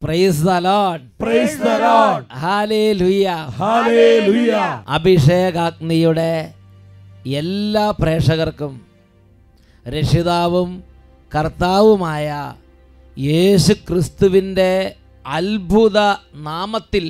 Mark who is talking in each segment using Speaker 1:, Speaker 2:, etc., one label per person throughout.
Speaker 1: Price the Lord
Speaker 2: Praise the Lord.
Speaker 1: Hallelujah
Speaker 2: Hallelujah.
Speaker 1: അഭിഷേകാഗ്നിയുടെ എല്ലാ പ്രേക്ഷകർക്കും രക്ഷിതാവും കർത്താവുമായ യേശു ക്രിസ്തുവിൻ്റെ അത്ഭുത നാമത്തിൽ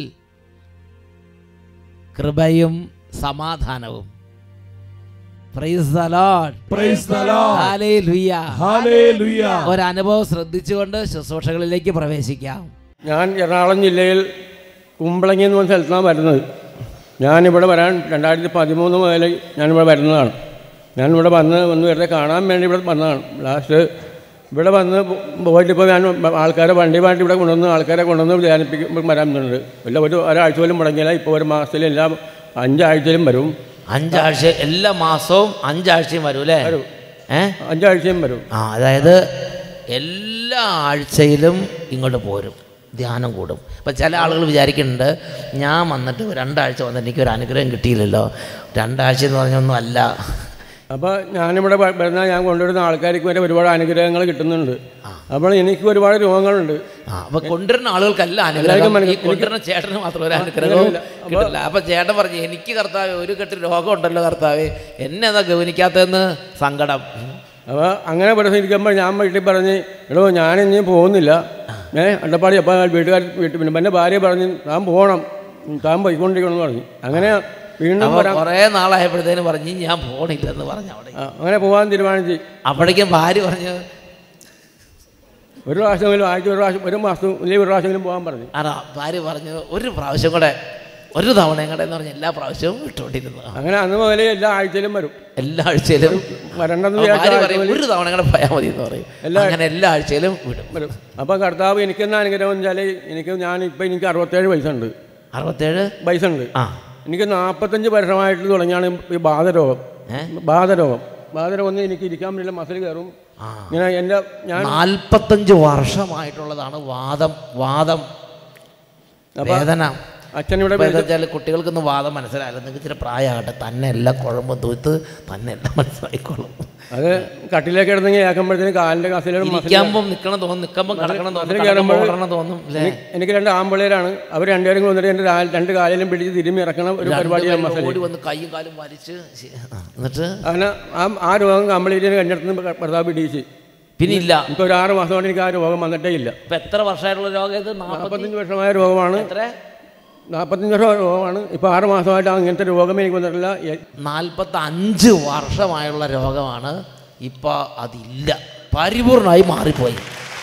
Speaker 1: കൃപയും സമാധാനവും price the Lord
Speaker 2: Praise the Lord.
Speaker 1: Hallelujah
Speaker 2: Hallelujah.
Speaker 1: ഒരനുഭവം ശ്രദ്ധിച്ചുകൊണ്ട് ശുശ്രൂഷകളിലേക്ക് പ്രവേശിക്കാം
Speaker 3: ഞാൻ എറണാകുളം ജില്ലയിൽ കുമ്പളങ്ങി എന്ന് പറഞ്ഞ സ്ഥലത്താണ് വരുന്നത് ഞാനിവിടെ വരാൻ രണ്ടായിരത്തി പതിമൂന്ന് മുതൽ ഞാനിവിടെ വരുന്നതാണ് ഞാനിവിടെ വന്ന് വന്ന് വെറുതെ കാണാൻ വേണ്ടി ഇവിടെ വന്നതാണ് ലാസ്റ്റ് ഇവിടെ വന്ന് പോയിട്ട് ഇപ്പോൾ ഞാൻ ആൾക്കാരെ വണ്ടിയുമായിട്ട് ഇവിടെ കൊണ്ടുവന്ന് ആൾക്കാരെ കൊണ്ടുവന്ന് ധ്യാനിപ്പിക്കും വരാറുണ്ട് ഇല്ല ഒരു ഒരാഴ്ച പോലും മുടങ്ങിയില്ല ഇപ്പോൾ ഒരു മാസത്തിൽ എല്ലാ അഞ്ചാഴ്ചയിലും വരും
Speaker 1: അഞ്ചാഴ്ച എല്ലാ മാസവും അഞ്ചാഴ്ചയും വരും അല്ലേ
Speaker 3: വരും.
Speaker 1: ഏ
Speaker 3: അഞ്ചാഴ്ചയും വരും
Speaker 1: ആ അതായത് എല്ലാ ആഴ്ചയിലും ഇങ്ങോട്ട് പോരും ധ്യാനം കൂടും ഇപ്പം ചില ആളുകൾ വിചാരിക്കുന്നുണ്ട് ഞാൻ വന്നിട്ട് രണ്ടാഴ്ച വന്നിട്ട് എനിക്ക് ഒരു അനുഗ്രഹം കിട്ടിയില്ലല്ലോ രണ്ടാഴ്ച എന്ന് പറഞ്ഞൊന്നും അല്ല
Speaker 3: അപ്പോൾ ഞാനിവിടെ വ- വരുന്ന ഞാൻ കൊണ്ടുവരുന്ന ആൾക്കാർക്ക് വരെ ഒരുപാട് അനുഗ്രഹങ്ങൾ കിട്ടുന്നുണ്ട് അപ്പോൾ എനിക്ക് ഒരുപാട് രോഗങ്ങളുണ്ട്
Speaker 1: ആ അപ്പൊ കൊണ്ടുവരുന്ന ആളുകൾക്കല്ല അനുഗ്രഹം
Speaker 3: എല്ലാവർക്കും
Speaker 1: ഈ
Speaker 3: മനസ്സി-
Speaker 1: കൊണ്ടുവരുന്ന ചേട്ടന് മാത്രം ഒരു അനുഗ്രഹവും കിട്ടില്ല അപ്പൊ ചേട്ടൻ പറഞ്ഞു എനിക്ക് കർത്താവ് ഒരു കെട്ട് രോഗം ഉണ്ടല്ലോ കർത്താവ് എന്നെ എന്താ ഗവനിക്കാത്തതെന്ന് സങ്കടം
Speaker 3: അപ്പോൾ അങ്ങനെ ഇവിടെ ഇരിക്കുമ്പോൾ ഞാൻ വീട്ടിൽ പറഞ്ഞ് എടോ ഞാനിനി പോകുന്നില്ല ഏ അണ്ടപ്പാടി അപ്പം വീട്ടുകാർ വീട്ടിൽ പിന്നെ എൻ്റെ ഭാര്യ പറഞ്ഞ് താൻ പോകണം ഉം, താൻ പോയിക്കൊണ്ടിരിക്കണം എന്ന് പറഞ്ഞു അങ്ങനെ വീണ്ടും
Speaker 1: അപ്പൊ
Speaker 3: വരാൻ
Speaker 1: കുറേ നാളായപ്പോഴത്തേന് പറഞ്ഞു ഞാൻ പോണില്ലെന്ന് പറഞ്ഞു അവിടെ
Speaker 3: ആ, അങ്ങനെ പോകാൻ തീരുമാനിച്ച്
Speaker 1: അപ്പോഴേക്കും ഭാര്യ പറഞ്ഞു
Speaker 3: ഒരു പ്രാവശ്യമെങ്കിലും ആഴ്ച ഒരു പ്രാവശ്യം ഒരു മാസം അല്ലെങ്കിൽ ഒരു പ്രാവശ്യമെങ്കിലും പോകാൻ പറഞ്ഞു
Speaker 1: ആടാ ഭാര്യ പറഞ്ഞു ഒരു പ്രാവശ്യം കൂടെ ഒരു തവണയും കൂടെ എന്ന് പറഞ്ഞ് എല്ലാ പ്രാവശ്യവും വിട്ടുകൊണ്ടിരുന്നു ആ,
Speaker 3: അങ്ങനെ അന്ന് മുതലേ എല്ലാ ആഴ്ചയിലും വരും
Speaker 1: എല്ലാ ആഴ്ചയിലും
Speaker 3: വരണ്ടെന്ന്
Speaker 1: അപ്പൊ
Speaker 3: വിചാരിച്ച
Speaker 1: ഭാര്യ
Speaker 3: ആഴ്ച
Speaker 1: പറയും
Speaker 3: മുതൽ
Speaker 1: ഒരു തവണ കൂടെ പോയാൽ മതി എന്ന് പറയും അങ്ങനെ എല്ലാ ആഴ്ചയിലും വിടും
Speaker 3: വരും അപ്പോൾ കർത്താവ് എനിക്കെന്ന അനുഗ്രഹം എന്ന് വെച്ചാൽ എനിക്ക് ഞാൻ ഇപ്പം എനിക്ക് അറുപത്തേഴ് വയസ്സുണ്ട്
Speaker 1: അറുപത്തേഴ്
Speaker 3: വയസ്സുണ്ട്
Speaker 1: ആ
Speaker 3: എനിക്ക് നാൽപ്പത്തഞ്ച് വർഷമായിട്ട് തുടങ്ങിയാണ് ഈ ബാധരോഗം
Speaker 1: ഏ?
Speaker 3: ബാധരോഗം ബാധരോഗം ഒന്ന് എനിക്ക് ഇരിക്കാൻ പറ്റില്ല മസിൽ കയറും
Speaker 1: ആ
Speaker 3: ഇങ്ങനെ എൻ്റെ ഞാൻ
Speaker 1: നാൽപ്പത്തഞ്ച് വർഷമായിട്ടുള്ളതാണ് വാദം വാദം വേദന
Speaker 3: അച്ഛൻ ഇവിടെ
Speaker 1: ഇപ്പൊ എന്താ വെച്ചാൽ കുട്ടികൾക്കൊന്നും വാദം മനസ്സിലായില്ല നിങ്ങൾക്ക് ഇച്ചിരി പ്രായമാകട്ടെ തന്നെ എല്ലാ കുഴമ്പും തൂത്ത് തന്നെ എല്ലാം മനസ്സിലായിക്കോളും
Speaker 3: അത് കട്ടിലേക്ക് കിടന്നെങ്കിൽ ഏക്കുമ്പോഴത്തേന് കാലിൻ്റെ കസിലും മസിൽ
Speaker 1: ഇരിക്കുമ്പം നിൽക്കണം തോന്നും നിൽക്കുമ്പം കിടക്കണം തോന്നും
Speaker 3: അതിൽ
Speaker 1: കിടക്കുമ്പോൾ
Speaker 3: കയറുമ്പോൾ
Speaker 1: ഓടണം തോന്നും അല്ലേ
Speaker 3: എനിക്ക് രണ്ട് ആമ്പിളേരാണ് അവർ രണ്ടുപേരും കൂടി വന്നിട്ട് എൻ്റെ കാൽ- രണ്ട് കാലിലും പിടിച്ച് തിരുമ്മി ഇറക്കണം ഒരു പരിപാടിയാണ്
Speaker 1: രണ്ടുപേരും
Speaker 3: മസിൽ
Speaker 1: ഓടി വന്ന് കൈയും കാലും വലിച്ച് ശി- ആ, എന്നിട്ട്
Speaker 3: അങ്ങനെ ആ ആ രോഗം കംപ്ലീറ്റ് കണ്ടെടുത്ത് ഭർത്താവ് പിടിച്ച്
Speaker 1: പിന്നെ ഇല്ല
Speaker 3: ഇപ്പോൾ ഒരു ആറ് മാസം കൊണ്ട് എനിക്ക് ആ രോഗം വന്നിട്ടേ ഇല്ല
Speaker 1: ഇപ്പൊ എത്ര വർഷമായിട്ടുള്ള രോഗം ഇത് നാൽപ്പത്തി
Speaker 3: നാൽപ്പത്തഞ്ച് വർഷമായ രോഗമാണ്
Speaker 1: എത്ര
Speaker 3: നാൽപ്പത്തഞ്ച് വർഷം രോഗമാണ് ഇപ്പോൾ ആറ് മാസമായിട്ട് അങ്ങനത്തെ രോഗമേ എനിക്ക് വന്നിട്ടില്ല എ-
Speaker 1: നാൽപ്പത്തി അഞ്ച് വർഷമായുള്ള രോഗമാണ് ഇപ്പൊ അതില്ല പരിപൂർണമായി മാറിപ്പോയി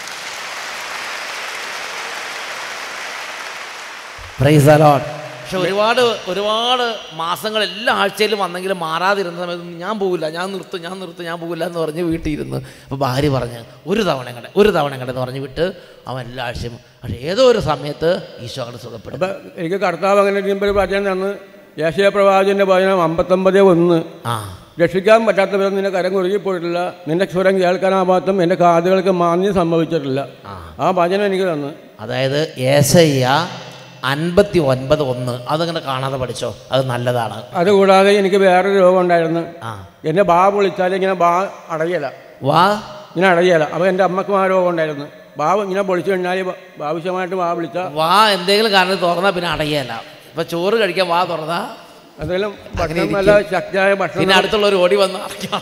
Speaker 1: പ്രൈസ് അലോട്ട് പക്ഷെ ഒരുപാട് ഒരുപാട് മാസങ്ങൾ എല്ലാ ആഴ്ചയിലും വന്നെങ്കിലും മാറാതിരുന്ന സമയത്ത് ഞാൻ പോകില്ല ഞാൻ നിർത്തും ഞാൻ നിർത്തും ഞാൻ പോകില്ല എന്ന് പറഞ്ഞ് വീട്ടിൽ ഇരുന്ന് അപ്പോൾ ഭാര്യ പറഞ്ഞ് ഒരു തവണ കടെ ഒരു തവണ കടെ എന്ന് പറഞ്ഞ് വിട്ട് അവൻ എല്ലാ ആഴ്ചയും പക്ഷേ ഏതോ ഒരു സമയത്ത് ഈശോ അങ്ങോട്ട് സുഖപ്പെടും
Speaker 3: അപ്പം എനിക്ക് കർത്താവ് അങ്ങനെ ഇരിക്കുമ്പോൾ ഒരു വചനം തന്ന് യേശയ പ്രവാചകൻ്റെ വചനം അമ്പത്തൊമ്പത് ഒന്ന്
Speaker 1: ആ
Speaker 3: രക്ഷിക്കാൻ പറ്റാത്ത വിധം നിന്റെ കരം കുറുകിപ്പോയിട്ടില്ല നിന്റെ സ്വരം കേൾക്കാനാവാത്തും എൻ്റെ കാതുകൾക്ക് മാന്യം സംഭവിച്ചിട്ടില്ല
Speaker 1: ആ.
Speaker 3: ആ വചനം എനിക്ക് തന്ന്
Speaker 1: അതായത് ഏസയ്യ അൻപത്തി ഒൻപത് ഒന്ന് അതങ്ങനെ കാണാതെ പഠിച്ചോ അത് നല്ലതാണ്
Speaker 3: അതുകൂടാതെ എനിക്ക് വേറൊരു രോഗം ഉണ്ടായിരുന്നു
Speaker 1: ആ
Speaker 3: എൻ്റെ ബാ പൊളിച്ചാൽ ഇങ്ങനെ ബാ അടയല
Speaker 1: വാ
Speaker 3: ഇങ്ങനെ അടയല അപ്പോൾ എൻ്റെ അമ്മക്കും ആ രോഗം ഉണ്ടായിരുന്നു ബാ ഇങ്ങനെ പൊളിച്ചു കഴിഞ്ഞാൽ ആവശ്യമായിട്ട് ബാ വിളിച്ച
Speaker 1: വാ എന്തെങ്കിലും കാരണം തുറന്നാൽ പിന്നെ അടയല്ല ഇപ്പൊ ചോറ് കഴിക്കാൻ വാ തുറന്നാ
Speaker 3: എന്തെങ്കിലും ഭക്ഷണം നല്ല ശക്തിയായ ഭക്ഷണം
Speaker 1: പിന്നെ അടുത്തുള്ളവർ ഓടി വന്ന് അടയ്ക്കാം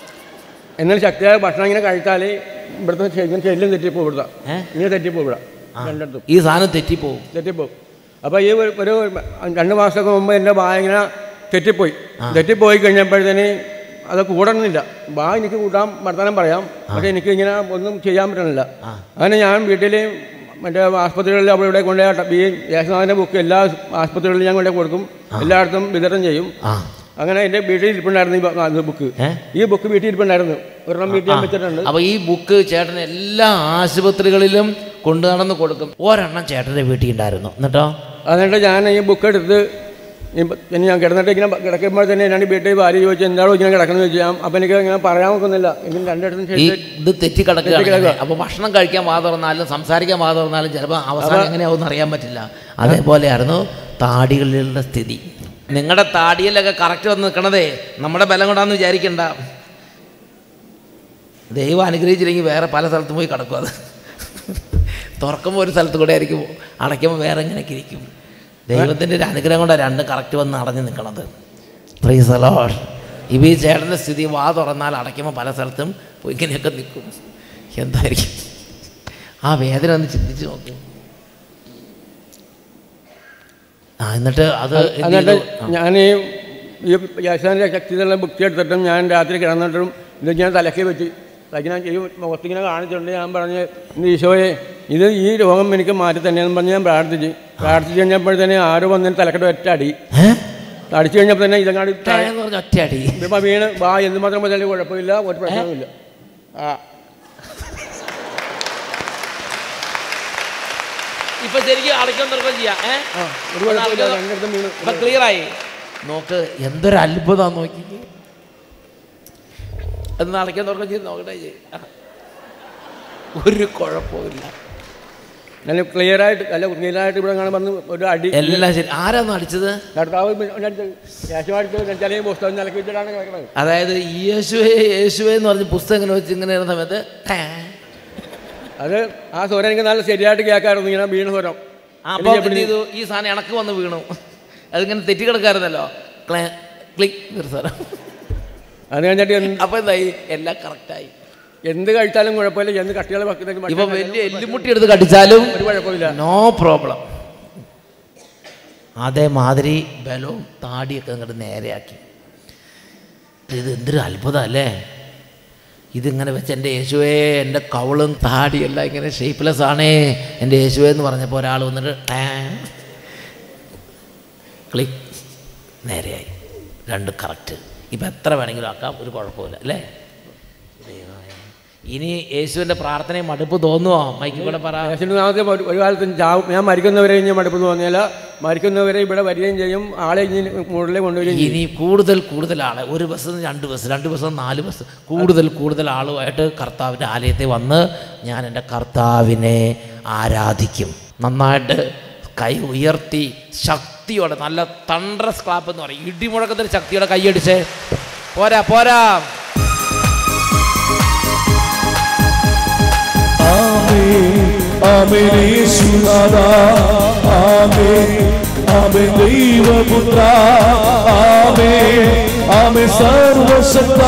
Speaker 3: എന്നാൽ ശക്തിയായ ഭക്ഷണം ഇങ്ങനെ കഴിച്ചാൽ ഇവിടുത്തെ ശരീരം ചെല്ലും തെറ്റിപ്പോ ഇവിടുത്തെ
Speaker 1: ഏ?
Speaker 3: ഇങ്ങനെ തെറ്റിപ്പോ ഇവിടെ രണ്ടിടത്തും
Speaker 1: ഈ സാധനം തെറ്റിപ്പോവും
Speaker 3: തെറ്റിപ്പോവും അപ്പോൾ ഈ ഒരു ഒരു രണ്ട് മാസമൊക്കെ മുമ്പ് എൻ്റെ ബാ ഇങ്ങനെ തെറ്റിപ്പോയി തെറ്റിപ്പോയി കഴിഞ്ഞപ്പോഴത്തേന് അത് കൂടണമെന്നില്ല ബാ എനിക്ക് കൂട്ടാൻ വർത്തമാനം പറയാം പക്ഷേ എനിക്ക് ഇങ്ങനെ ഒന്നും ചെയ്യാൻ പറ്റണില്ല അങ്ങനെ ഞാൻ വീട്ടിൽ മറ്റേ ആസ്പത്രികളിൽ അവിടെ ഇവിടെ കൊണ്ടുപോയി ഈ യേശുനാഥൻ്റെ ബുക്ക് എല്ലാ ആസ്പത്രികളിലും ഞാൻ കൊണ്ടുപോയി കൊടുക്കും എല്ലായിടത്തും വിതരണം ചെയ്യും
Speaker 1: ആ
Speaker 3: അങ്ങനെ എൻ്റെ വീട്ടിൽ ഇരിപ്പുണ്ടായിരുന്നു ഈ ബ- ആ, ബുക്ക്
Speaker 1: ഏ?
Speaker 3: ഈ ബുക്ക് വീട്ടിൽ ഇരിപ്പുണ്ടായിരുന്നു ഒരെണ്ണം വീട്ടിൽ ഞാൻ വെച്ചിട്ടുണ്ട്
Speaker 1: അപ്പൊ ഈ ബുക്ക് ചേട്ടൻ എല്ലാ ആശുപത്രികളിലും കൊണ്ടു നടന്ന് കൊടുക്കും ഒരെണ്ണം ചേട്ടൻ്റെ വീട്ടിൽ ഉണ്ടായിരുന്നു എന്നിട്ടോ
Speaker 3: എന്നിട്ട് ഞാൻ ഈ ബുക്ക് എടുത്ത് ഈ ബ- ഇനി ഞാൻ കിടന്നിട്ട് ഇങ്ങനെ കിടക്കുമ്പോൾ തന്നെ ഞാൻ വീട്ടിൽ ഭാര്യ ചോദിച്ചു എന്താണോ ഇങ്ങനെ കിടക്കുന്നത് ചോദിച്ചാൽ അപ്പം എനിക്ക് ഇങ്ങനെ പറയാൻ നോക്കുന്നില്ല എങ്കിലും രണ്ടിടത്തും
Speaker 1: ഈ
Speaker 3: ശരി
Speaker 1: ഇത് തെറ്റിക്കിടക്കുകയാണ് അപ്പൊ ഭക്ഷണം കഴിക്കാൻ വാ തുറന്നാലും സംസാരിക്കാൻ വാ തുറന്നാലും ചിലപ്പോൾ അവസാനം എങ്ങനെയാവും അറിയാൻ പറ്റില്ല അതേപോലെയായിരുന്നു താടികളുടെ സ്ഥിതി നിങ്ങളുടെ താടിയിലൊക്കെ കറക്റ്റ് വന്ന് നിൽക്കണതേ നമ്മുടെ ബലം കൊണ്ടാന്ന് വിചാരിക്കണ്ട ദൈവം അനുഗ്രഹിച്ചില്ലെങ്കിൽ വേറെ പല സ്ഥലത്തും പോയി കിടക്കും അത് തുറക്കുമ്പോൾ ഒരു സ്ഥലത്ത് കൂടെ ആയിരിക്കും അടയ്ക്കുമ്പോൾ വേറെ ഇങ്ങനെയൊക്കെ ഇരിക്കും ദൈവത്തിൻ്റെ ഒരു അനുഗ്രഹം കൊണ്ടാണ് രണ്ടും കറക്റ്റ് വന്ന് അടഞ്ഞു നിൽക്കണത് പ്ലീസ് അലോഡ് ഇപ്പം ഈ ചേട്ടൻ്റെ സ്ഥിതി വാ തുറന്നാൽ അടയ്ക്കുമ്പോൾ പല സ്ഥലത്തും പോയി ഇങ്ങനെയൊക്കെ നിൽക്കും എന്തായിരിക്കും ആ വേദന ഒന്ന് ചിന്തിച്ച് നോക്കും ആ എന്നിട്ട് അത് എന്ത്
Speaker 3: എന്നിട്ട്
Speaker 1: ചെയ്തു? ആ.
Speaker 3: ഞാൻ ഈ ഈ യേശുവിൻ്റെ ശക്തി എന്നുള്ള ബുക്ക് എടുത്തിട്ടും ഞാൻ രാത്രി കിടന്നിട്ടും ഇത് ഞാൻ തലക്കി വെച്ച് തലയ്ക്ക് ഞാൻ ഈ മുഖത്തിങ്ങനെ കാണിച്ചിട്ടുണ്ട് ഞാൻ പറഞ്ഞ് ഇന്ന് ഈശോയെ ഇത് ഈ രോഗം എനിക്ക് മാറ്റി തന്നെയെന്ന് പറഞ്ഞ് ഞാൻ പ്രാർത്ഥിച്ച് പ്രാർത്ഥിച്ച് കഴിഞ്ഞപ്പോഴത്തേന് ആരോ വന്നതിന് തലക്കെട്ട് ഒറ്റ അടി
Speaker 1: ഏ?
Speaker 3: അടിച്ചു കഴിഞ്ഞപ്പോൾ തന്നെ ഇതങ്ങാടി
Speaker 1: എന്ന് പറഞ്ഞ ഒറ്റയടി
Speaker 3: ഇപ്പം വീണ് വാ എന്ത് മാത്രം പറഞ്ഞാലും കുഴപ്പമില്ല ഒരു പ്രശ്നവുമില്ല ആ
Speaker 1: ഇപ്പൊ ശരിക്കും അടയ്ക്കാൻ തുറക്കം ചെയ്യാം ഏ?
Speaker 3: ആ ഒരു കുഴപ്പമില്ല രണ്ടിടത്തും വീണ്
Speaker 1: ഇപ്പൊ ക്ലിയർ ആയി നോക്ക് എന്തൊരു അത്ഭുതം നോക്കി എന്ന് അടയ്ക്കാൻ തുറക്കം ചെയ്ത് നോക്കട്ടെ ചെയ്യ്. ആ. ഒരു കുഴപ്പമില്ല
Speaker 3: നല്ല ക്ലിയറായിട്ട് നല്ല ക്ലിയറായിട്ട് ഇവിടെ കാണാൻ വന്ന് ഒരു അടി
Speaker 1: എല്ലാം ശരി ആരാന്ന് അടിച്ചത്
Speaker 3: ഭർത്താവ് ക്യാഷുമായിട്ട് വെച്ചാലേ പുസ്തകം നിലക്ക് വെച്ചിട്ടാണ് കിടക്കുന്നത്
Speaker 1: അതായത് യേശുവേ യേശുവേ എന്ന് പറഞ്ഞ് പുസ്തകം ഇങ്ങനെ വെച്ച് ഇങ്ങനെ ഇരുന്ന സമയത്ത് ടാ.
Speaker 3: അത് ആ സ്വരം എനിക്ക് നല്ല ശരിയായിട്ട് കേൾക്കാറുണ്ട് ഇങ്ങനെ വീണ സ്വരം
Speaker 1: ആ, അപ്പൊ എന്ത് ചെയ്തു ഈ സാധനം ഇണക്ക് വന്ന് വീണു അതിങ്ങനെ തെറ്റിക്കിടക്കായിരുന്നല്ലോ ക്ലേ- ക്ലിക്ക് ഒരു സാധനം
Speaker 3: അത് കഴിഞ്ഞിട്ട് എന്ത്
Speaker 1: അപ്പൊ എന്തായി എല്ലാം കറക്റ്റായി
Speaker 3: എന്ത് കഴിച്ചാലും കുഴപ്പമില്ല എന്ത് കട്ടികളെ
Speaker 1: ഇപ്പൊ വലിയ എല്ലുമുട്ടി എടുത്ത് കടിച്ചാലും
Speaker 3: ഒരു കുഴപ്പമില്ല
Speaker 1: നോ പ്രോബ്ലം അതേമാതിരി ബലവും താടിയൊക്കെ അങ്ങോട്ട് നേരെയാക്കി ഇത് എന്തൊരു അത്ഭുതം അല്ലേ ഇതിങ്ങനെ വെച്ച് എൻ്റെ യേശുവേ എൻ്റെ കവളും താടിയെല്ലാം ഇങ്ങനെ ഷേപ്പ്ലെസ് ആണേ എൻ്റെ യേശുവേ എന്ന് പറഞ്ഞപ്പോൾ ഒരാൾ വന്നിട്ട് ടാ. ക്ലിക്ക് നേരെയായി രണ്ട് കറക്റ്റ് ഇപ്പം എത്ര വേണമെങ്കിലും ആക്കാം ഒരു കുഴപ്പമില്ല അല്ലേ ദൈവമേ. ഇനി യേശുവിൻ്റെ പ്രാർത്ഥനയും മടുപ്പ് തോന്നുമോ മൈക്കിൽ കൂടെ പറ
Speaker 3: യേശുവിൻ്റെ നാമത്തിൽ ഒരു- ഒരു കാലത്തും ചാവും ഞാൻ മരിക്കുന്നവരെ ഇനി മടുപ്പ് തോന്നിയാൽ മരിക്കുന്നവരെ ഇവിടെ വരികയും ചെയ്യും ആളെ ഇനി മുകളിൽ കൊണ്ടുവരികയും ചെയ്യും
Speaker 1: ഇനി കൂടുതൽ കൂടുതൽ ആളെ ഒരു ബസ് രണ്ട് ബസ് രണ്ട് ബസ് നാല് ബസ് കൂടുതൽ കൂടുതൽ ആളുമായിട്ട് കർത്താവിൻ്റെ ആലയത്തിൽ വന്ന് ഞാൻ എൻ്റെ കർത്താവിനെ ആരാധിക്കും നന്നായിട്ട് കൈ ഉയർത്തി ശക്തിയോടെ നല്ല തണ്ടറസ് ക്ലാപ്പ് എന്ന് പറയും ഇടിമുഴക്കത്തിൽ ശക്തിയോടെ കൈയടിച്ചേ പോരാ പോരാ
Speaker 2: ആമേൻ യേശുനാഥ ആമേൻ ആമേൻ ദൈവപുത്ര ആമേൻ ആമേൻ സർവശക്ത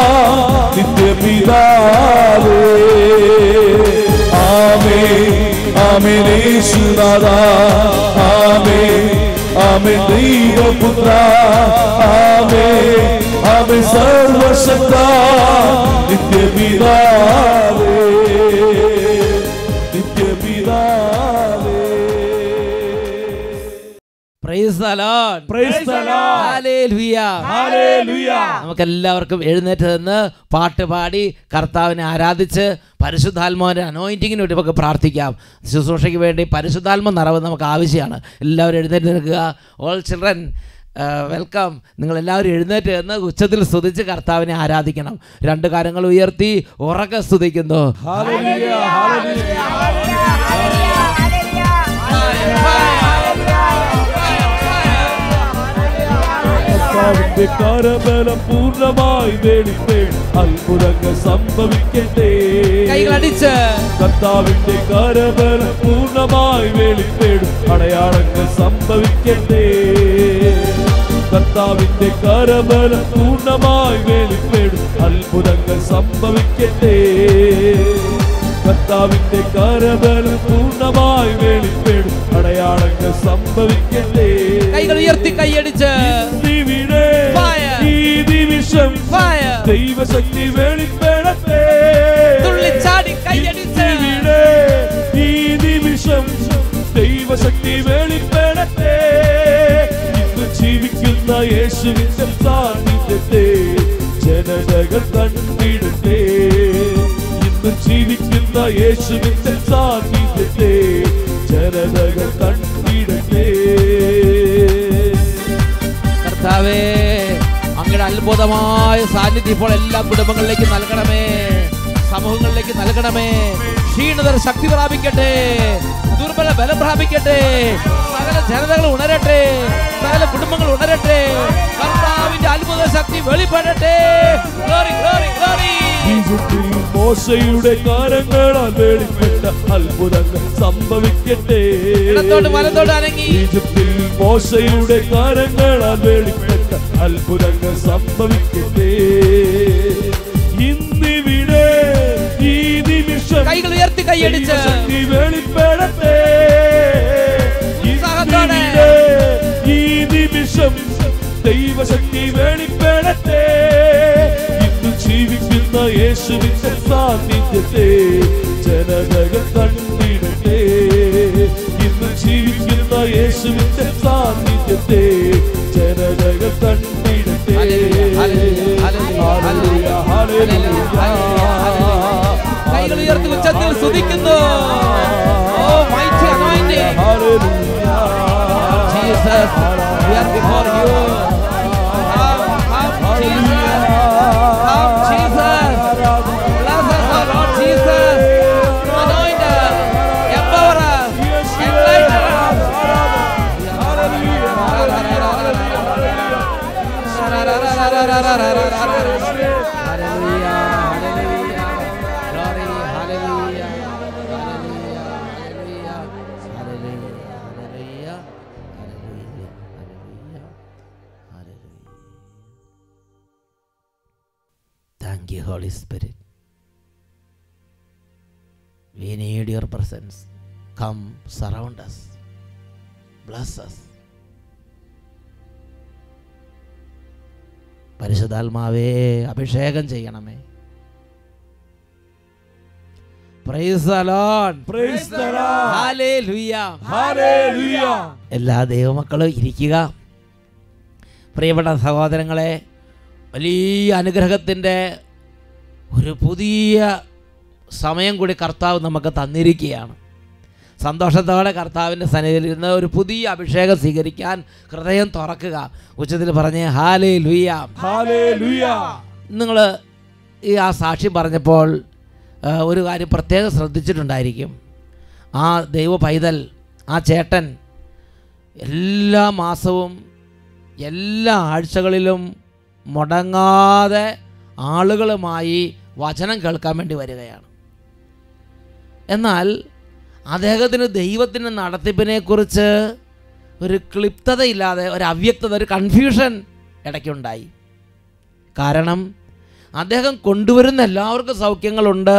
Speaker 2: നിത്യപിതാവേ ആമേൻ ആമേൻ യേശുനാഥ ആമേൻ ആമേൻ ദൈവപുത്ര ആമേൻ ആമേൻ സർവശക്ത നിത്യപിതാവേ നിത്യപിതാവേ
Speaker 1: Praise the Lord.
Speaker 2: Praise the Lord.
Speaker 1: Hallelujah.
Speaker 2: Hallelujah.
Speaker 1: നമുക്കെല്ലാവർക്കും എഴുന്നേറ്റ് നിന്ന് പാട്ട് പാടി കർത്താവിനെ ആരാധിച്ച് പരിശുദ്ധാത്മാവിൻ്റെ അനോയിൻറ്റിങ്ങിന് വേണ്ടി നമുക്ക് പ്രാർത്ഥിക്കാം ശുശ്രൂഷയ്ക്ക് വേണ്ടി പരിശുദ്ധാത്മ നിറവ് നമുക്ക് ആവശ്യമാണ് എല്ലാവരും എഴുന്നേറ്റ് നിൽക്കുക ഓൾ ചിൽഡ്രൻ വെൽക്കം നിങ്ങൾ എല്ലാവരും എഴുന്നേറ്റ് നിന്ന് ഉച്ചത്തിൽ സ്തുതിച്ച് കർത്താവിനെ ആരാധിക്കണം രണ്ട് കാര്യങ്ങൾ ഉയർത്തി ഉറക്കെ സ്തുതിക്കുന്നു
Speaker 2: Hallelujah. Hallelujah. കർത്താവിന്റെ കരബലം പൂർണ്ണമായി വെളിപ്പെടും അത്ഭുതങ്ങൾ സംഭവിക്കട്ടെ
Speaker 1: കൈകളടിച്ച്
Speaker 2: കർത്താവിന്റെ കരബലം പൂർണ്ണമായി വെളിപ്പെടും അടയാളങ്ങൾ സംഭവിക്കട്ടെ കർത്താവിന്റെ കരബലം പൂർണ്ണമായി വെളിപ്പെടും അത്ഭുതങ്ങൾ സംഭവിക്കട്ടെ കർത്താവിന്റെ കരബലം പൂർണ്ണമായി വെളിപ്പെടും അടയാളങ്ങൾ സംഭവിക്കട്ടെ
Speaker 1: കൈകൾ ഉയർത്തി കൈയടിച്ച്
Speaker 2: ഇവിടെ
Speaker 1: Fire.
Speaker 2: ഈ നിമിഷം
Speaker 1: Fire.
Speaker 2: ദൈവശക്തി വെളിപ്പെടട്ടെ
Speaker 1: തുള്ളിച്ചാടി കൈയടിച്ച്
Speaker 2: ഇവിടെ ഈ നിമിഷം ദൈവശക്തി വെളിപ്പെടട്ടെ ഇന്ന് ജീവിക്കുന്ന യേശുവിന്റെ സാന്നിധ്യത്തെ ജനതകൾ കണ്ടിടട്ടെ ഇന്ന് ജീവിക്കുന്ന യേശുവിന്റെ സാന്നിധ്യത്തെ ജനതകൾ കണ്ടിടട്ടെ
Speaker 1: കർത്താവേ അങ്ങയുടെ അത്ഭുതമായ സാന്നിധ്യം ഇപ്പോൾ എല്ലാ കുടുംബങ്ങളിലേക്ക് നൽകണമേ സമൂഹങ്ങളിലേക്ക് നൽകണമേ ക്ഷീണിതർ ശക്തി പ്രാപിക്കട്ടെ ദുർബല ബലം പ്രാപിക്കട്ടെ സകല ജനതകൾ ഉണരട്ടെ സകല കുടുംബങ്ങൾ ഉണരട്ടെ കർത്താവിന്റെ അത്ഭുത ശക്തി വെളിപ്പെടട്ടെ Glory, glory, glory.
Speaker 2: Jesus be more മോശയുടെ കാരങ്ങളാൽ വെളിപ്പെട്ട അത്ഭുതങ്ങൾ സംഭവിക്കട്ടെ
Speaker 1: ഇടത്തോട്ട് വലത്തോട്ട് അനങ്ങി
Speaker 2: ഈജിപ്തിൽ മോശയുടെ കാരങ്ങളാൽ വെളിപ്പെട്ട അത്ഭുതങ്ങൾ സംഭവിക്കട്ടെ ഇന്നിവിടെ ഈ നിമിഷം
Speaker 1: കൈകൾ ഉയർത്തി കൈയടിച്ച്
Speaker 2: ദൈവശക്തി വെളിപ്പെടട്ടെ
Speaker 1: ഉത്സാഹത്തോടെ.
Speaker 2: ഇന്നിവിടെ ഈ നിമിഷം ദൈവശക്തി വെളിപ്പെടട്ടെ ഇന്ന് ജീവിക്കുന്ന യേശുവിന്റെ സാന്നിധ്യത്തെ ജനതകൾ കണ്ടിടട്ടെ ഇന്ന് ജീവിക്കുന്ന യേശുവിന്റെ സാന്നിധ്യത്തെ ജനതകൾ കണ്ടിടട്ടെ
Speaker 1: ഹല്ലേലൂയ, ഹല്ലേലൂയ,
Speaker 2: ഹല്ലേലൂയ, ഹല്ലേലൂയ.
Speaker 1: കൈകൾ ഉയർത്തി ഉച്ചത്തിൽ സ്തുതിക്കുന്നു ഓ mighty anointing. Jesus, we are before you. Come, come, Jesus. Come, Jesus. Bless us, our Lord Jesus. Anoint us, empower us, enlighten us. Hallelujah, hallelujah. Glory, hallelujah. Hallelujah, hallelujah. Hallelujah, hallelujah. Hallelujah, hallelujah. Hallelujah. Thank you, Holy Spirit. We need your presence. Come surround us. Bless us. പരിശുദ്ധാത്മാവേ അഭിഷേകം ചെയ്യണമേ price the Lord
Speaker 2: Praise the Lord.
Speaker 1: Hallelujah
Speaker 2: Hallelujah.
Speaker 1: എല്ലാ ദൈവമക്കളും ഇരിക്കുക പ്രിയപ്പെട്ട സഹോദരങ്ങളെ വലിയ അനുഗ്രഹത്തിൻ്റെ ഒരു പുതിയ സമയം കൂടി കർത്താവ് നമുക്ക് തന്നിരിക്കുകയാണ് സന്തോഷത്തോടെ കർത്താവിൻ്റെ സന്നിധിയിൽ ഇരുന്ന് ഒരു പുതിയ അഭിഷേകം സ്വീകരിക്കാൻ ഹൃദയം തുറക്കുക ഉച്ചത്തിൽ പറഞ്ഞ് ഹാലേ ലുയ്യ
Speaker 2: Hallelujah.
Speaker 1: നിങ്ങൾ ഈ ആ സാക്ഷ്യം പറഞ്ഞപ്പോൾ ആ, ഒരു കാര്യം പ്രത്യേകം ശ്രദ്ധിച്ചിട്ടുണ്ടായിരിക്കും ആ ദൈവ പൈതൽ ആ ചേട്ടൻ എല്ലാ മാസവും എല്ലാ ആഴ്ചകളിലും മുടങ്ങാതെ ആളുകളുമായി വചനം കേൾക്കാൻ വേണ്ടി വരികയാണ് എന്നാൽ അദ്ദേഹത്തിന് ദൈവത്തിൻ്റെ നടത്തിപ്പിനെക്കുറിച്ച് ഒരു ക്ലിപ്തതയില്ലാതെ ഒരു അവ്യക്തത ഒരു കൺഫ്യൂഷൻ ഇടയ്ക്കുണ്ടായി കാരണം അദ്ദേഹം കൊണ്ടുവരുന്ന എല്ലാവർക്കും സൗഖ്യങ്ങളുണ്ട്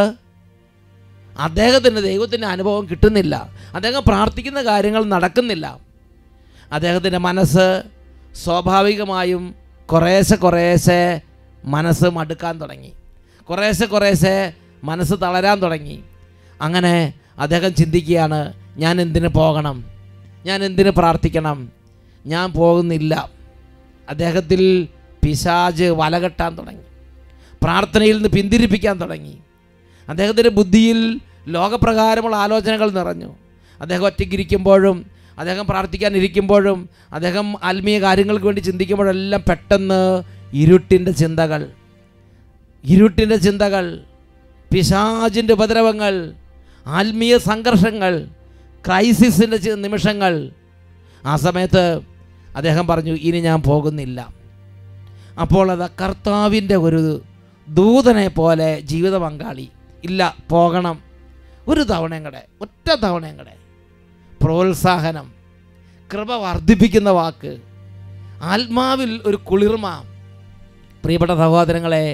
Speaker 1: അദ്ദേഹത്തിന് ദൈവത്തിൻ്റെ അനുഭവം കിട്ടുന്നില്ല അദ്ദേഹം പ്രാർത്ഥിക്കുന്ന കാര്യങ്ങൾ നടക്കുന്നില്ല അദ്ദേഹത്തിൻ്റെ മനസ്സ് സ്വാഭാവികമായും കുറേശ്ശെ കുറേശ്ശെ മനസ്സ് മടുക്കാൻ തുടങ്ങി കുറേശ്ശെ കുറേശ്ശെ മനസ്സ് തളരാൻ തുടങ്ങി അങ്ങനെ അദ്ദേഹം ചിന്തിക്കുകയാണ് ഞാൻ എന്തിന് പോകണം ഞാൻ എന്തിന് പ്രാർത്ഥിക്കണം ഞാൻ പോകുന്നില്ല അദ്ദേഹത്തിൽ പിശാജ് വലകെട്ടാൻ തുടങ്ങി പ്രാർത്ഥനയിൽ നിന്ന് പിന്തിരിപ്പിക്കാൻ തുടങ്ങി അദ്ദേഹത്തിൻ്റെ ബുദ്ധിയിൽ ലോകപ്രകാരമുള്ള ആലോചനകൾ നിറഞ്ഞു അദ്ദേഹം ഒറ്റയ്ക്കിരിക്കുമ്പോഴും അദ്ദേഹം പ്രാർത്ഥിക്കാനിരിക്കുമ്പോഴും അദ്ദേഹം ആത്മീയ കാര്യങ്ങൾക്ക് വേണ്ടി ചിന്തിക്കുമ്പോഴെല്ലാം പെട്ടെന്ന് ഇരുട്ടിൻ്റെ ചിന്തകൾ ഇരുട്ടിൻ്റെ ചിന്തകൾ പിശാചിൻ്റെ ഉപദ്രവങ്ങൾ ആത്മീയ സംഘർഷങ്ങൾ ക്രൈസിസിൻ്റെ ചി- നിമിഷങ്ങൾ ആ സമയത്ത് അദ്ദേഹം പറഞ്ഞു ഇനി ഞാൻ പോകുന്നില്ല അപ്പോൾ അത് കർത്താവിൻ്റെ ഒരു ദൂതനെ പോലെ ജീവിത പങ്കാളി ഇല്ല പോകണം ഒരു തവണയും കൂടെ ഒറ്റ തവണയും കൂടെ പ്രോത്സാഹനം കൃപ വർദ്ധിപ്പിക്കുന്ന വാക്ക് ആത്മാവിൽ ഒരു കുളിർമ പ്രിയപ്പെട്ട സഹോദരങ്ങളെ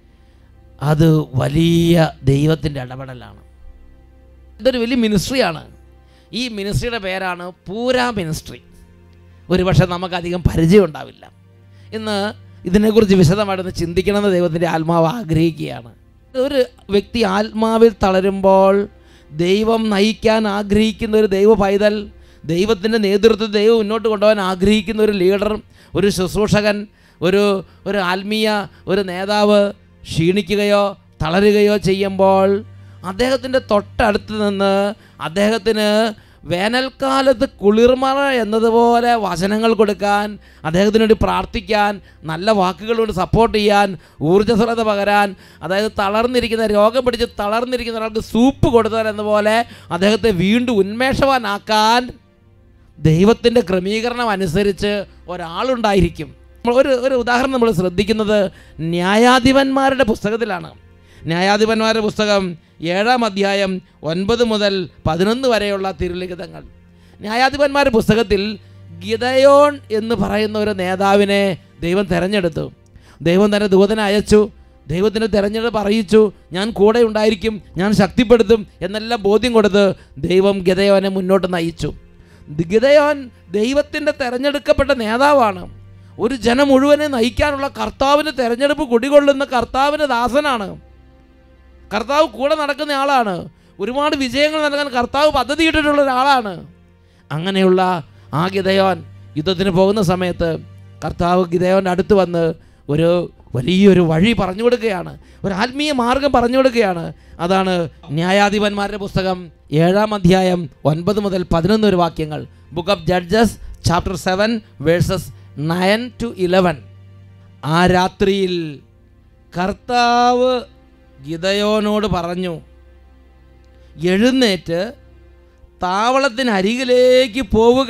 Speaker 1: അത് വലിയ ദൈവത്തിൻ്റെ ഇടപെടലാണ് ഇതൊരു വലിയ മിനിസ്ട്രിയാണ് ഈ മിനിസ്ട്രിയുടെ പേരാണ് പൂരാ മിനിസ്ട്രി ഒരുപക്ഷെ നമുക്കധികം പരിചയം ഉണ്ടാവില്ല ഇന്ന് ഇതിനെക്കുറിച്ച് വിശദമായിട്ടൊന്ന് ചിന്തിക്കണമെന്ന് ദൈവത്തിൻ്റെ ആത്മാവ് ആഗ്രഹിക്കുകയാണ് ഒരു വ്യക്തി ആത്മാവിൽ തളരുമ്പോൾ ദൈവം നയിക്കാൻ ആഗ്രഹിക്കുന്ന ഒരു ദൈവ പൈതൽ ദൈവത്തിൻ്റെ നേതൃത്വത്തിൽ ദൈവം മുന്നോട്ട് കൊണ്ടുപോകാൻ ആഗ്രഹിക്കുന്ന ഒരു ലീഡർ ഒരു ശുശ്രൂഷകൻ ഒരു ഒരു ആത്മീയ ഒരു നേതാവ് ക്ഷീണിക്കുകയോ തളരുകയോ ചെയ്യുമ്പോൾ അദ്ദേഹത്തിൻ്റെ തൊട്ടടുത്ത് നിന്ന് അദ്ദേഹത്തിന് വേനൽക്കാലത്ത് കുളിർമറ എന്നതുപോലെ വചനങ്ങൾ കൊടുക്കാൻ അദ്ദേഹത്തിന് വേണ്ടി പ്രാർത്ഥിക്കാൻ നല്ല വാക്കുകൾ കൊണ്ട് സപ്പോർട്ട് ചെയ്യാൻ ഊർജ്ജസ്വലത പകരാൻ അതായത് തളർന്നിരിക്കുന്ന രോഗം പിടിച്ച് തളർന്നിരിക്കുന്ന ഒരാൾക്ക് സൂപ്പ് കൊടുത്താൽ എന്നപോലെ അദ്ദേഹത്തെ വീണ്ടും ഉന്മേഷവാനാക്കാൻ ദൈവത്തിൻ്റെ ക്രമീകരണം അനുസരിച്ച് ഒരാളുണ്ടായിരിക്കും നമ്മൾ ഒരു ഒരു ഉദാഹരണം നമ്മൾ ശ്രദ്ധിക്കുന്നത് ന്യായാധിപന്മാരുടെ പുസ്തകത്തിലാണ് ന്യായാധിപന്മാരുടെ പുസ്തകം ഏഴാം അധ്യായം ഒൻപത് മുതൽ പതിനൊന്ന് വരെയുള്ള തിരുലിഖിതങ്ങൾ ന്യായാധിപന്മാരുടെ പുസ്തകത്തിൽ ഗിതയോൺ എന്ന് പറയുന്ന ഒരു നേതാവിനെ ദൈവം തിരഞ്ഞെടുത്തു ദൈവം തന്നെ ദൂതനെ അയച്ചു ദൈവത്തിൻ്റെ തിരഞ്ഞെടുപ്പ് അറിയിച്ചു ഞാൻ കൂടെ ഉണ്ടായിരിക്കും ഞാൻ ശക്തിപ്പെടുത്തും എന്നെല്ലാം ബോധ്യം കൊടുത്ത് ദൈവം ഗിതയോനെ മുന്നോട്ട് നയിച്ചു ഗിതയോൻ ദൈവത്തിൻ്റെ തിരഞ്ഞെടുക്കപ്പെട്ട നേതാവാണ് ഒരു ജനം മുഴുവനെ നയിക്കാനുള്ള കർത്താവിൻ്റെ തിരഞ്ഞെടുപ്പ് കുടികൊള്ളുന്ന കർത്താവിൻ്റെ ദാസനാണ് കർത്താവ് കൂടെ നടക്കുന്ന ആളാണ് ഒരുപാട് വിജയങ്ങൾ നൽകാൻ കർത്താവ് പദ്ധതിയിട്ടിട്ടുള്ള ഒരാളാണ് അങ്ങനെയുള്ള ആ ഗിതയോൻ യുദ്ധത്തിന് പോകുന്ന സമയത്ത് കർത്താവ് ഗിതയോൻ്റെ അടുത്ത് വന്ന് ഒരു വലിയൊരു വഴി പറഞ്ഞു കൊടുക്കുകയാണ് ഒരു ആത്മീയ മാർഗം പറഞ്ഞു കൊടുക്കുകയാണ് അതാണ് ന്യായാധിപന്മാരുടെ പുസ്തകം ഏഴാം അധ്യായം ഒൻപത് മുതൽ പതിനൊന്ന് ഒരു വാക്യങ്ങൾ book of Judges chapter seven verses nine to eleven ആ രാത്രിയിൽ കർത്താവ് ഗിതയോനോട് പറഞ്ഞു എഴുന്നേറ്റ് താവളത്തിനരികിലേക്ക് പോവുക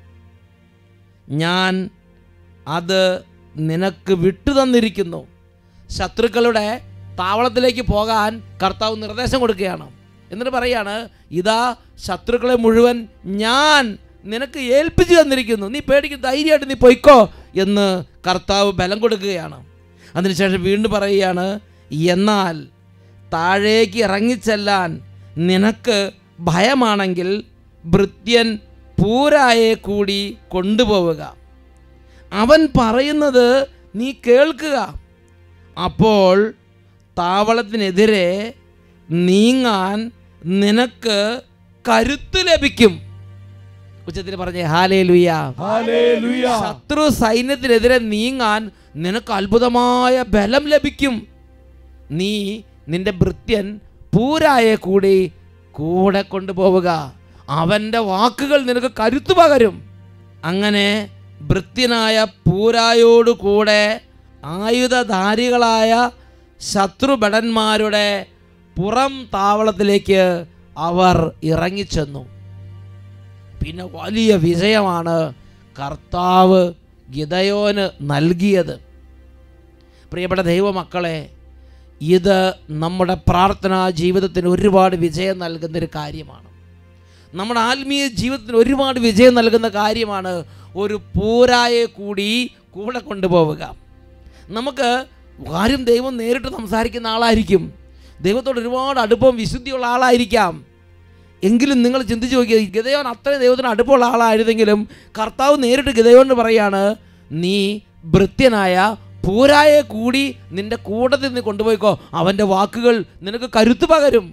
Speaker 1: ഞാൻ അത് നിനക്ക് വിട്ടു തന്നിരിക്കുന്നു ശത്രുക്കളുടെ താവളത്തിലേക്ക് പോകാൻ കർത്താവ് നിർദ്ദേശം കൊടുക്കുകയാണ് എന്നിട്ട് പറയാണ് ഇതാ ശത്രുക്കളെ മുഴുവൻ ഞാൻ നിനക്ക് ഏൽപ്പിച്ചു തന്നിരിക്കുന്നു നീ പേടിക്ക് ധൈര്യമായിട്ട് നീ പൊയ്ക്കോ എന്ന് കർത്താവ് ബലം കൊടുക്കുകയാണ് അതിനുശേഷം വീണ്ടും പറയുകയാണ് എന്നാൽ താഴേക്ക് ഇറങ്ങിച്ചെല്ലാൻ നിനക്ക് ഭയമാണെങ്കിൽ ഭൃത്യൻ പൂരായെ കൂടി കൊണ്ടുപോവുക അവൻ പറയുന്നത് നീ കേൾക്കുക അപ്പോൾ താവളത്തിനെതിരെ നീങ്ങാൻ നിനക്ക് കരുത്ത് ലഭിക്കും ഉച്ചത്തിൽ പറഞ്ഞേ ഹാലേ ലുയ്യ
Speaker 2: ഹല്ലേലൂയ
Speaker 1: ശത്രു സൈന്യത്തിനെതിരെ നീങ്ങാൻ നിനക്ക് അത്ഭുതമായ ബലം ലഭിക്കും നീ നിന്റെ ഭൃത്യൻ പൂരായെ കൂടി കൂടെ കൊണ്ടുപോവുക അവൻ്റെ വാക്കുകൾ നിനക്ക് കരുത്തു പകരും അങ്ങനെ ഭൃത്യനായ പൂരായോട് കൂടെ ആയുധധാരികളായ ശത്രുഭടന്മാരുടെ പുറം താവളത്തിലേക്ക് അവർ ഇറങ്ങിച്ചെന്നു പിന്നെ വലിയ വിജയമാണ് കർത്താവ് ഗിതയോന് നൽകിയത് പ്രിയപ്പെട്ട ദൈവമക്കളെ ഇത് നമ്മുടെ പ്രാർത്ഥനാ ജീവിതത്തിന് ഒരുപാട് വിജയം നൽകുന്നൊരു കാര്യമാണ് നമ്മുടെ ആത്മീയ ജീവിതത്തിന് ഒരുപാട് വിജയം നൽകുന്ന കാര്യമാണ് ഒരു പൂരായെ കൂടി കൂടെ കൊണ്ടുപോവുക നമുക്ക് കാര്യം ദൈവം നേരിട്ട് സംസാരിക്കുന്ന ആളായിരിക്കും ദൈവത്തോട് ഒരുപാട് അടുപ്പം വിശുദ്ധിയുള്ള ആളായിരിക്കാം എങ്കിലും നിങ്ങൾ ചിന്തിച്ച് നോക്കിയ ഗതയോൻ അത്രയും ദൈവത്തിന് അടുപ്പമുള്ള ആളായിരുന്നെങ്കിലും കർത്താവ് നേരിട്ട് ഗതയോന് പറയാണ് നീ ഭൃത്യനായ പൂരായെ കൂടി നിന്റെ കൂട്ടത്തിൽ നിന്ന് കൊണ്ടുപോയിക്കോ അവൻ്റെ വാക്കുകൾ നിനക്ക് കരുത്ത് പകരും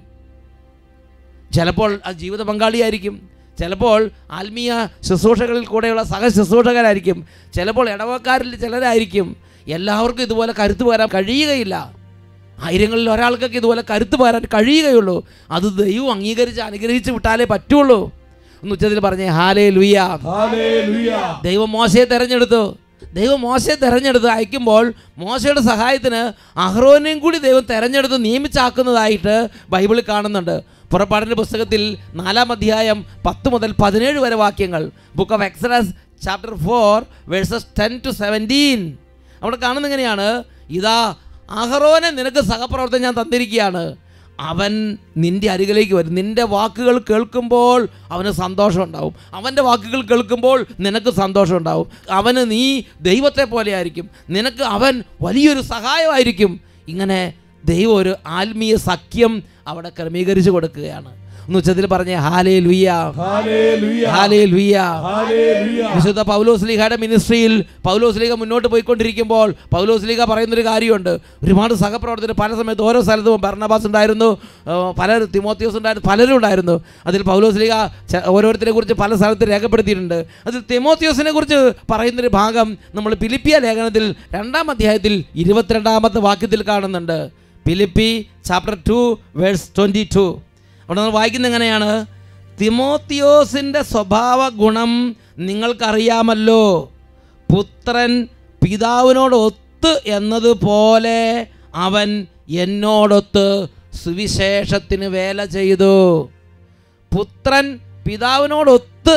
Speaker 1: ചിലപ്പോൾ അത് ജീവിത പങ്കാളിയായിരിക്കും ചിലപ്പോൾ ആത്മീയ ശുശ്രൂഷകളിൽ കൂടെയുള്ള സഹ ശുശ്രൂഷകരായിരിക്കും ചിലപ്പോൾ ഇടവക്കാരിൽ ചിലരായിരിക്കും എല്ലാവർക്കും ഇതുപോലെ കരുത്ത് പകരാൻ കഴിയുകയില്ല ആയിരങ്ങളിൽ ഒരാൾക്കൊക്കെ ഇതുപോലെ കരുത്ത് പകരാൻ കഴിയുകയുള്ളൂ അത് ദൈവം അംഗീകരിച്ച് അനുഗ്രഹിച്ച് വിട്ടാലേ പറ്റുള്ളൂ ഒന്ന് ഉച്ചത്തിൽ പറഞ്ഞേ ഹാലേ ലുയ്യ
Speaker 2: ഹല്ലേലൂയ
Speaker 1: ദൈവം മോശയെ തെരഞ്ഞെടുത്തു ദൈവം മോശയെ തെരഞ്ഞെടുത്ത് അയക്കുമ്പോൾ മോശയുടെ സഹായത്തിന് അഹ്റോനെയും കൂടി ദൈവം തെരഞ്ഞെടുത്ത് നിയമിച്ചാക്കുന്നതായിട്ട് ബൈബിളിൽ കാണുന്നുണ്ട് പുറപ്പാടിൻ്റെ പുസ്തകത്തിൽ നാലാം അധ്യായം പത്ത് മുതൽ പതിനേഴ് വരെ വാക്യങ്ങൾ book of Exodus chapter four verses ten to seventeen അവിടെ കാണുന്ന എങ്ങനെയാണ് ഇതാ അഹറോനെ നിനക്ക് സഹപ്രവർത്തനം ഞാൻ തന്നിരിക്കുകയാണ് അവൻ നിന്റെ അരികിലേക്ക് വരും നിന്റെ വാക്കുകൾ കേൾക്കുമ്പോൾ അവന് സന്തോഷം ഉണ്ടാവും അവൻ്റെ വാക്കുകൾ കേൾക്കുമ്പോൾ നിനക്ക് സന്തോഷം ഉണ്ടാവും അവന് നീ ദൈവത്തെ പോലെ ആയിരിക്കും നിനക്ക് അവൻ വലിയൊരു സഹായമായിരിക്കും ഇങ്ങനെ ദൈവം ഒരു ആത്മീയ സഖ്യം അവിടെ ക്രമീകരിച്ചു കൊടുക്കുകയാണ് ഒന്ന് ഉച്ചത്തിൽ പറഞ്ഞേ ഹാലേ ലുയ്യ
Speaker 2: ഹല്ലേലൂയ
Speaker 1: ഹാലേ ലുയ്യ
Speaker 2: ഹല്ലേലൂയ
Speaker 1: വിശുദ്ധ പൗലോസ്ലിഹയുടെ മിനിസ്ട്രിയിൽ പൗലോസ്ലിഹ മുന്നോട്ട് പോയിക്കൊണ്ടിരിക്കുമ്പോൾ പൗലോസ്ലിഹ പറയുന്നൊരു കാര്യമുണ്ട് ഒരുപാട് സഹപ്രവർത്തകർ പല സമയത്ത് ഓരോ സ്ഥലത്തും ഭരണബാസ് ഉണ്ടായിരുന്നു ആ, പലരും തിമോത്തിയോസ് ഉണ്ടായിരുന്നു പലരും ഉണ്ടായിരുന്നു അതിൽ പൗലോസ്ലിഹ ച- ഓരോരുത്തരെ കുറിച്ച് പല സ്ഥലത്ത് രേഖപ്പെടുത്തിയിട്ടുണ്ട് അതിൽ തിമോത്തിയോസിനെ കുറിച്ച് പറയുന്നൊരു ഭാഗം നമ്മൾ ഫിലിപ്പിയ ലേഖനത്തിൽ രണ്ടാം അധ്യായത്തിൽ ഇരുപത്തിരണ്ടാമത്തെ വാക്യത്തിൽ കാണുന്നുണ്ട് Philippi chapter two verse twenty two അവിടെ നമ്മൾ വായിക്കുന്നത് എങ്ങനെയാണ് തിമോത്തിയോസിൻ്റെ സ്വഭാവ ഗുണം നിങ്ങൾക്കറിയാമല്ലോ പുത്രൻ പിതാവിനോട് ഒത്ത് എന്നതുപോലെ അവൻ എന്നോടൊത്ത് സുവിശേഷത്തിന് വേല ചെയ്തു പുത്രൻ പിതാവിനോടൊത്ത്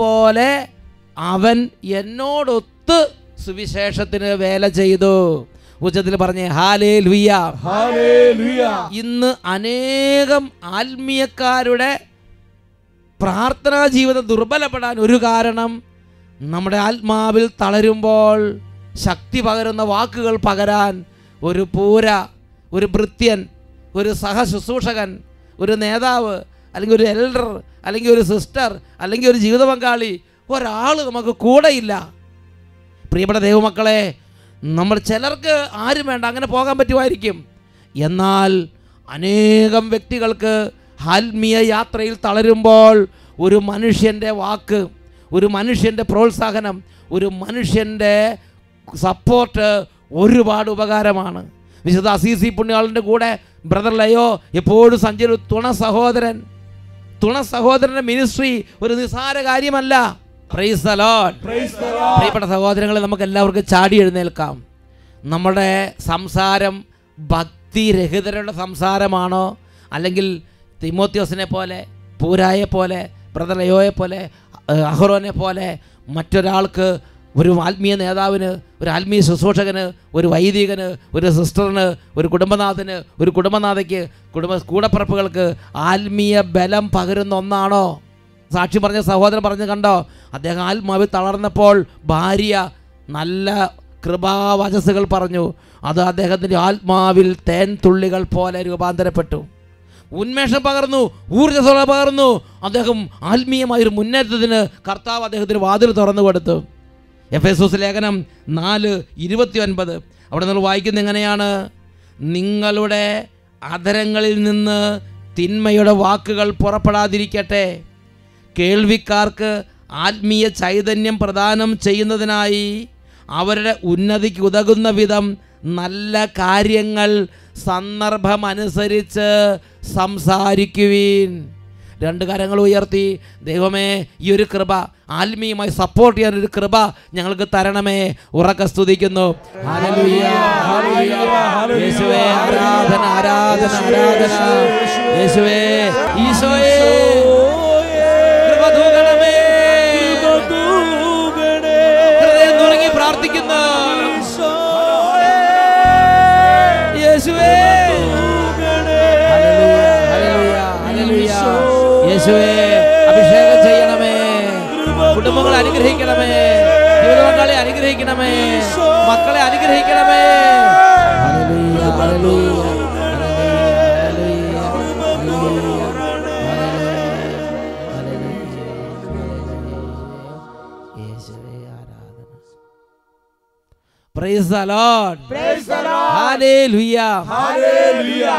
Speaker 1: എന്നതുപോലെ അവൻ എന്നോടൊത്ത് സുവിശേഷത്തിന് വേല ചെയ്തു ഉച്ചത്തിൽ പറഞ്ഞേ ഹാലേ ലുയ്യ
Speaker 2: Hallelujah.
Speaker 1: ഇന്ന് അനേകം ആത്മീയക്കാരുടെ പ്രാർത്ഥനാ ജീവിതം ദുർബലപ്പെടാൻ ഒരു കാരണം നമ്മുടെ ആത്മാവിൽ തളരുമ്പോൾ ശക്തി പകരുന്ന വാക്കുകൾ പകരാൻ ഒരു പൂര ഒരു ഭൃത്യൻ ഒരു സഹശുശ്രൂഷകൻ ഒരു നേതാവ് അല്ലെങ്കിൽ ഒരു എൽഡർ അല്ലെങ്കിൽ ഒരു സിസ്റ്റർ അല്ലെങ്കിൽ ഒരു ജീവിത പങ്കാളി ഒരാൾ നമുക്ക് കൂടെയില്ല പ്രിയപ്പെട്ട ദൈവമക്കളെ നമ്മൾ ചിലർക്ക് ആരും വേണ്ട അങ്ങനെ പോകാൻ പറ്റുമായിരിക്കും എന്നാൽ അനേകം വ്യക്തികൾക്ക് ആത്മീയ യാത്രയിൽ തളരുമ്പോൾ ഒരു മനുഷ്യൻ്റെ വാക്ക് ഒരു മനുഷ്യൻ്റെ പ്രോത്സാഹനം ഒരു മനുഷ്യൻ്റെ സപ്പോർട്ട് ഒരുപാട് ഉപകാരമാണ് വിശുദ്ധ അസീസി പുണ്യാളിൻ്റെ കൂടെ ബ്രദർ ലയോ എപ്പോഴും സഞ്ചരി തുണ സഹോദരൻ തുണ സഹോദരൻ്റെ മിനിസ്ട്രി ഒരു നിസ്സാര കാര്യമല്ല praise the Lord
Speaker 2: Praise the Lord.
Speaker 1: പ്രിയപ്പെട്ട സഹോദരങ്ങളെ നമുക്ക് എല്ലാവർക്കും ചാടി എഴുന്നേൽക്കാം നമ്മുടെ സംസാരം ഭക്തിരഹിതരുടെ സംസാരമാണോ അല്ലെങ്കിൽ തിമോത്യോസിനെ പോലെ പൂരായെ പോലെ ബ്രദർ ലയോയെ പോലെ അഹ് അഹ്റോനെ പോലെ മറ്റൊരാൾക്ക് ഒരു ആത്മീയ നേതാവിന് ഒരു ആത്മീയ ശുശ്രൂഷകന് ഒരു വൈദികന് ഒരു സിസ്റ്ററിന് ഒരു കുടുംബനാഥന് ഒരു കുടുംബനാഥയ്ക്ക് കുടുംബ കൂടപ്പിറപ്പുകൾക്ക് ആത്മീയ ബലം പകരുന്ന ഒന്നാണോ സാക്ഷി പറഞ്ഞ സഹോദരൻ പറഞ്ഞു കണ്ടോ അദ്ദേഹം ആത്മാവിൽ തളർന്നപ്പോൾ ഭാര്യ നല്ല കൃപാവചസ്സുകൾ പറഞ്ഞു അത് അദ്ദേഹത്തിൻ്റെ ആത്മാവിൽ തേൻ തുള്ളികൾ പോലെ രൂപാന്തരപ്പെട്ടു ഉന്മേഷം പകർന്നു ഊർജ്ജസ്വല പകർന്നു അദ്ദേഹം ആത്മീയമായൊരു മുന്നേറ്റത്തിന് കർത്താവ് അദ്ദേഹത്തിന് വാതിൽ തുറന്നു കൊടുത്തു എഫ് എസ് ലേഖനം നാല് ഇരുപത്തി ഒൻപത് അവിടെ നിങ്ങൾ വായിക്കുന്നത് എങ്ങനെയാണ് നിങ്ങളുടെ അധരങ്ങളിൽ നിന്ന് തിന്മയുടെ വാക്കുകൾ പുറപ്പെടാതിരിക്കട്ടെ കേൾവിക്കാർക്ക് ആത്മീയ ചൈതന്യം പ്രദാനം ചെയ്യുന്നതിനായി അവരുടെ ഉന്നതിക്ക് ഉതകുന്ന വിധം നല്ല കാര്യങ്ങൾ സന്ദർഭമനുസരിച്ച് സംസാരിക്കുവീൻ രണ്ട് കരങ്ങൾ ഉയർത്തി ദൈവമേ ഈ ഒരു കൃപ ആത്മീയമായി സപ്പോർട്ട് ചെയ്യാൻ ഒരു കൃപ ഞങ്ങൾക്ക് തരണമേ ഉറക്ക സ്തുതിക്കുന്നു ഹല്ലേലൂയ, ഹല്ലേലൂയ. യേശുവേ ആരാധന ആരാധന ആരാധന യേശുവേ ഈശോയേ കൃപ തൂകണമേ ഹൃദയം തുടങ്ങി പ്രാർത്ഥിക്കുന്നു യേശുവേ ഹല്ലേലൂയ, ഹല്ലേലൂയ, ഹല്ലേലൂയ. യേശുവേ അഭിഷേകം ചെയ്യണമേ കുടുംബങ്ങളെ അനുഗ്രഹിക്കണമേ ജീവിത പങ്കാളെ അനുഗ്രഹിക്കണമേ മക്കളെ അനുഗ്രഹിക്കണമേ hallelujah, hallelujah, hallelujah, hallelujah, hallelujah, hallelujah. യേശുവേ ആരാധന price the Lord
Speaker 2: Praise the Lord.
Speaker 1: Hallelujah
Speaker 2: Hallelujah.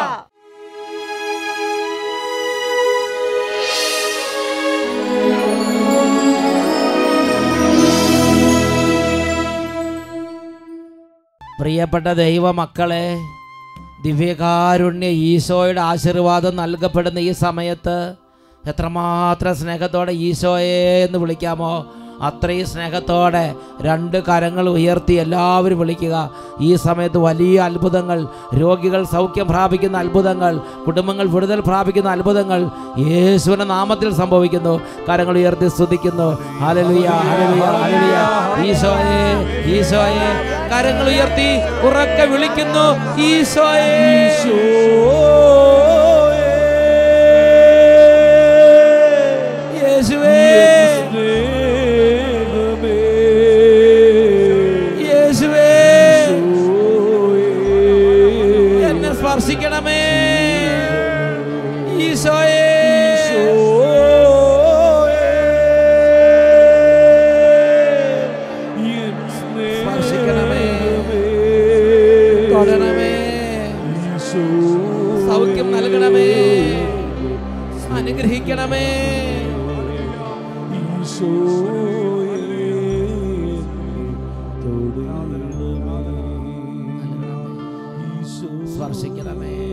Speaker 1: പ്രിയപ്പെട്ട ദൈവമക്കളെ ദിവ്യകാരുണ്യ ഈശോയുടെ ആശീർവാദം നൽകപ്പെടുന്ന ഈ സമയത്ത് എത്രമാത്രം സ്നേഹത്തോടെ ഈശോയെ എന്ന് വിളിക്കാമോ അത്രയും സ്നേഹത്തോടെ രണ്ട് കരങ്ങൾ ഉയർത്തി എല്ലാവരും വിളിക്കുക ഈ സമയത്ത് വലിയ അത്ഭുതങ്ങൾ രോഗികൾ സൗഖ്യം പ്രാപിക്കുന്ന അത്ഭുതങ്ങൾ കുടുംബങ്ങൾ വിടുതൽ പ്രാപിക്കുന്ന അത്ഭുതങ്ങൾ യേശുവിൻ്റെ നാമത്തിൽ സംഭവിക്കുന്നു കരങ്ങൾ ഉയർത്തി സ്തുതിക്കുന്നു ഹല്ലേലൂയ ഹല്ലേലൂയ ഹല്ലേലൂയ ഈശോയെ ഈശോയെ കരങ്ങൾ ഉയർത്തി ഉറക്കെ വിളിക്കുന്നു ഈശോയെ യേശുവേ യേശുവേ എന്നെ സ്പർശിക്കണമേ ഈശോയെ സ്പർശിക്കണമേ തൊടണമേ സൗഖ്യം നൽകണമേ അനുഗ്രഹിക്കണമേ സ്പർശിക്കണമേ